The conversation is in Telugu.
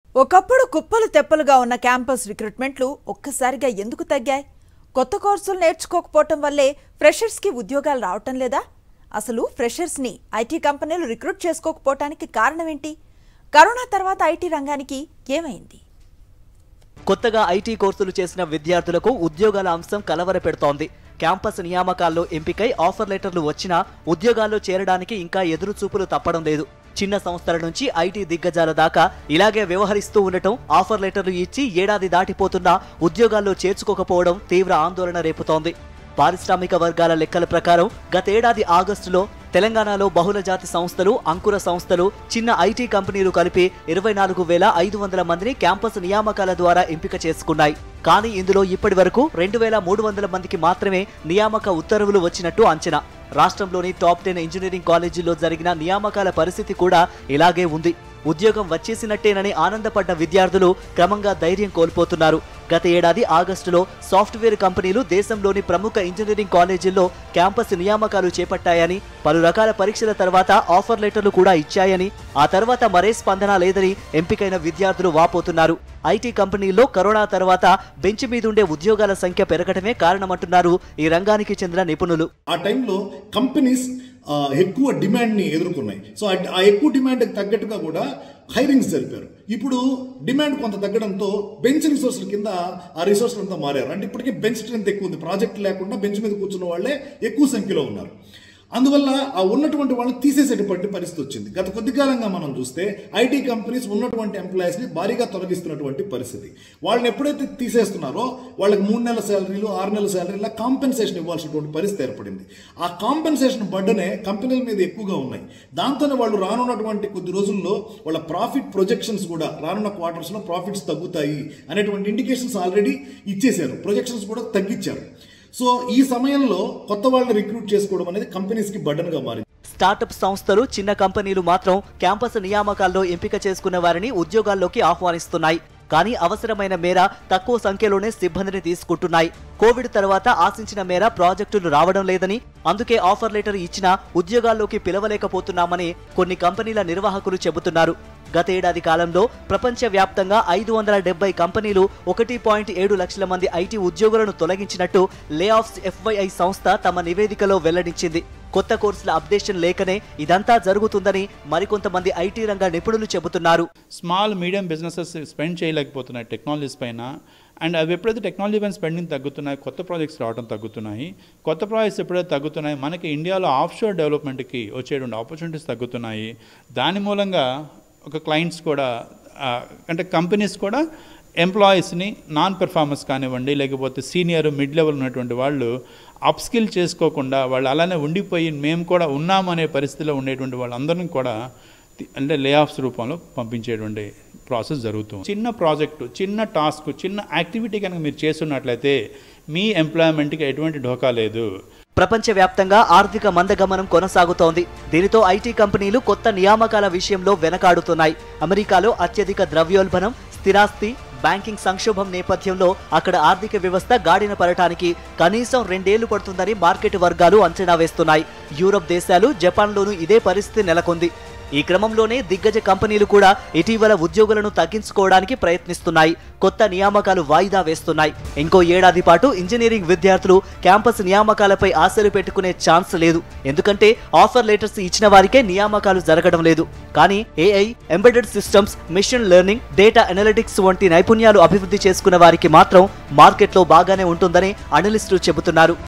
ఒకప్పుడు కుప్పలు తెప్పలుగా ఉన్న క్యాంపస్ రిక్రూట్మెంట్లు ఒక్కసారిగా ఎందుకు తగ్గాయి కొత్త కోర్సులు నేర్చుకోకపోవటం వల్లే ఫ్రెషర్స్కి ఉద్యోగాలు రావటం లేదా అసలు ఫ్రెషర్స్ని ఐటీ కంపెనీలు రిక్రూట్ చేసుకోకపోవటానికి కారణం ఏంటి కరోనా తర్వాత ఐటీ రంగానికి ఏమైంది కొత్తగా ఐటీ కోర్సులు చేసిన విద్యార్థులకు ఉద్యోగాల అంశం కలవర పెడుతోంది క్యాంపస్ నియామకాల్లో ఎంపికై ఆఫర్ లెటర్లు వచ్చినా ఉద్యోగాల్లో చేరడానికి ఇంకా ఎదురు చూపులు తప్పడం లేదు చిన్న సంస్థల నుంచి ఐటీ దిగ్గజాల దాకా ఇలాగే వ్యవహరిస్తూ ఉండటం ఆఫర్ లెటర్లు ఇచ్చి ఏడాది దాటిపోతున్నా ఉద్యోగాల్లో చేర్చుకోకపోవడం తీవ్ర ఆందోళన రేపుతోంది పారిశ్రామిక వర్గాల లెక్కల ప్రకారం గతేడాది ఆగస్టులో తెలంగాణలో బహుళజాతి సంస్థలు అంకుర సంస్థలు చిన్న ఐటీ కంపెనీలు కలిపి ఇరవై నాలుగు వేల ఐదు వందల మందిని క్యాంపస్ నియామకాల ద్వారా ఎంపిక చేసుకున్నాయి కానీ ఇందులో ఇప్పటి వరకు రెండు వేల మూడు వందల మందికి మాత్రమే నియామక ఉత్తర్వులు వచ్చినట్టు అంచనా రాష్ట్రంలోని టాప్ టెన్ ఇంజనీరింగ్ కాలేజీల్లో జరిగిన నియామకాల పరిస్థితి కూడా ఇలాగే ఉంది ఉద్యోగం వచ్చేసినట్టేనని ఆనందపడ్డ విద్యార్థులు క్రమంగా ధైర్యం కోల్పోతున్నారు గత ఏడాది ఆగస్టులో సాఫ్ట్వేర్ కంపెనీలు దేశంలోని ప్రముఖ ఇంజనీరింగ్ కాలేజీల్లో క్యాంపస్ నియామకాలు చేపట్టాయని పలు రకాల పరీక్షల తర్వాత ఆఫర్ లెటర్లు కూడా ఇచ్చాయని ఆ తర్వాత మరే స్పందన లేదని ఎంపికైన విద్యార్థులు వాపోతున్నారు ఐటీ కంపెనీల్లో కరోనా తర్వాత బెంచ్ మీదుండే ఉద్యోగాల సంఖ్య పెరగటమే కారణమంటున్నారు ఈ రంగానికి చెందిన నిపుణులు ఆ టైంలో కంపెనీస్ ఆ, ఎక్కువ డిమాండ్ని ఎదుర్కొన్నాయి సో ఆ- ఆ ఎక్కువ డిమాండ్కి తగ్గట్టుగా కూడా హైరింగ్స్ జరిపారు ఇప్పుడు డిమాండ్ కొంత తగ్గడంతో బెంచ్ రిసోర్స్ల కింద ఆ రిసోర్స్లు అంతా మారారు అంటే ఇప్పటికీ బెంచ్ స్ట్రెంత్ ఎక్కువ ఉంది ప్రాజెక్ట్ లేకుండా బెంచ్ మీద కూర్చున్న వాళ్ళే ఎక్కువ సంఖ్యలో ఉన్నారు అందువల్ల ఆ ఉన్నటువంటి వాళ్ళని తీసేసేటువంటి పరిస్థితి వచ్చింది గత కొద్ది కాలంగా మనం చూస్తే ఐటీ కంపెనీస్ ఉన్నటువంటి ఎంప్లాయీస్ని భారీగా తొలగిస్తున్నటువంటి పరిస్థితి వాళ్ళని ఎప్పుడైతే తీసేస్తున్నారో వాళ్ళకి మూడు నెలల శాలరీలు ఆరు నెలల శాలరీల కాంపెన్సేషన్ ఇవ్వాల్సినటువంటి పరిస్థితి ఏర్పడింది ఆ కాంపెన్సేషన్ బడ్డనే కంపెనీల మీద ఎక్కువగా ఉన్నాయి దాంతోనే వాళ్ళు రానున్నటువంటి కొద్ది రోజుల్లో వాళ్ళ ప్రాఫిట్ ప్రొజెక్షన్స్ కూడా రానున్న క్వార్టర్స్లో ప్రాఫిట్స్ తగ్గుతాయి అనేటువంటి ఇండికేషన్స్ ఆల్రెడీ ఇచ్చేశారు ప్రొజెక్షన్స్ కూడా తగ్గించారు సో ఈ సమయంలో కొత్త వాళ్ళని రిక్రూట్ చేసుకోవడం అనేది కంపెనీస్కి బర్డన్గా మారింది స్టార్టప్ సంస్థలు చిన్న కంపెనీలు మాత్రం క్యాంపస్ నియామకాల్లో ఎంపిక చేసుకున్న వారిని ఉద్యోగాల్లోకి ఆహ్వానిస్తున్నాయి కానీ అవసరమైన మేర తక్కువ సంఖ్యలోనే సిబ్బందిని తీసుకుంటున్నాయి కోవిడ్ తర్వాత ఆశించిన మేర ప్రాజెక్టులు రావడం లేదని అందుకే ఆఫర్ లెటర్ ఇచ్చినా ఉద్యోగాల్లోకి పిలవలేకపోతున్నామని కొన్ని కంపెనీల నిర్వాహకులు చెబుతున్నారు గత ఏడాది కాలంలో ప్రపంచవ్యాప్తంగా ఐదు వందల డెబ్బై కంపెనీలు ఒకటి పాయింట్ ఏడు లక్షల మంది ఐటీ ఉద్యోగులను తొలగించినట్టు లే ఆఫ్స్ ఎఫ్వైఐ సంస్థ తమ నివేదికలో వెల్లడించింది కొత్త కోర్సుల అప్డేషన్ లేకనే ఇదంతా జరుగుతుందని మరికొంతమంది ఐటీ రంగ నిపుణులు చెబుతున్నారు స్మాల్ మీడియం బిజినెసెస్ స్పెండ్ చేయలేకపోతున్నాయి టెక్నాలజీస్ పైన అండ్ అవి ఎప్పుడైతే టెక్నాలజీ పైన స్పెండింగ్ తగ్గుతున్నాయి కొత్త ప్రాజెక్ట్స్ రావడం తగ్గుతున్నాయి కొత్త ప్రాజెక్ట్స్ ఎప్పుడైతే తగ్గుతున్నాయి మనకి ఇండియాలో ఆఫ్ షోర్ డెవలప్మెంట్కి వచ్చేటువంటి ఆపర్చునిటీస్ తగ్గుతున్నాయి దాని మూలంగా ఒక క్లయింట్స్ కూడా ఆ, అంటే కంపెనీస్ కూడా ఎంప్లాయీస్ని నాన్ పెర్ఫార్మెన్స్ కానివ్వండి లేకపోతే సీనియర్ మిడ్ లెవెల్ ఉన్నటువంటి వాళ్ళు అప్స్కిల్ చేసుకోకుండా వాళ్ళు అలానే ఉండిపోయి మేము కూడా ఉన్నామనే పరిస్థితిలో ఉండేటువంటి వాళ్ళందరినీ కూడా తి- అంటే లే ఆఫ్స్ రూపంలో పంపించేటువంటి ప్రాసెస్ జరుగుతుంది చిన్న ప్రాజెక్టు చిన్న టాస్క్ చిన్న యాక్టివిటీ కనుక మీరు చేస్తున్నట్లయితే మీ ఎంప్లాయ్మెంట్కి ఎటువంటి ఢోకా లేదు ప్రపంచవ్యాప్తంగా ఆర్థిక మందగమనం కొనసాగుతోంది దీనితో ఐటీ కంపెనీలు కొత్త నియామకాల విషయంలో వెనకాడుతున్నాయి అమెరికాలో అత్యధిక ద్రవ్యోల్బణం స్థిరాస్తి బ్యాంకింగ్ సంక్షోభం నేపథ్యంలో అక్కడ ఆర్థిక వ్యవస్థ గాడిన పడటానికి కనీసం రెండేళ్లు పడుతుందని మార్కెట్ వర్గాలు అంచనా వేస్తున్నాయి యూరప్ దేశాలు జపాన్లోనూ ఇదే పరిస్థితి నెలకొంది ఈ క్రమంలోనే దిగ్గజ కంపెనీలు కూడా ఇటీవల ఉద్యోగులను తగ్గించుకోవడానికి ప్రయత్నిస్తున్నాయి కొత్త నియామకాలు వాయిదా వేస్తున్నాయి ఇంకో ఏడాది పాటు ఇంజనీరింగ్ విద్యార్థులు క్యాంపస్ నియామకాలపై ఆశలు పెట్టుకునే ఛాన్స్ లేదు ఎందుకంటే ఆఫర్ లెటర్స్ ఇచ్చిన వారికే నియామకాలు జరగడం లేదు కానీ AI embedded systems machine learning data analytics వంటి నైపుణ్యాలు అభివృద్ధి చేసుకున్న వారికి మాత్రం మార్కెట్లో బాగానే ఉంటుందని అనలిస్టులు చెబుతున్నారు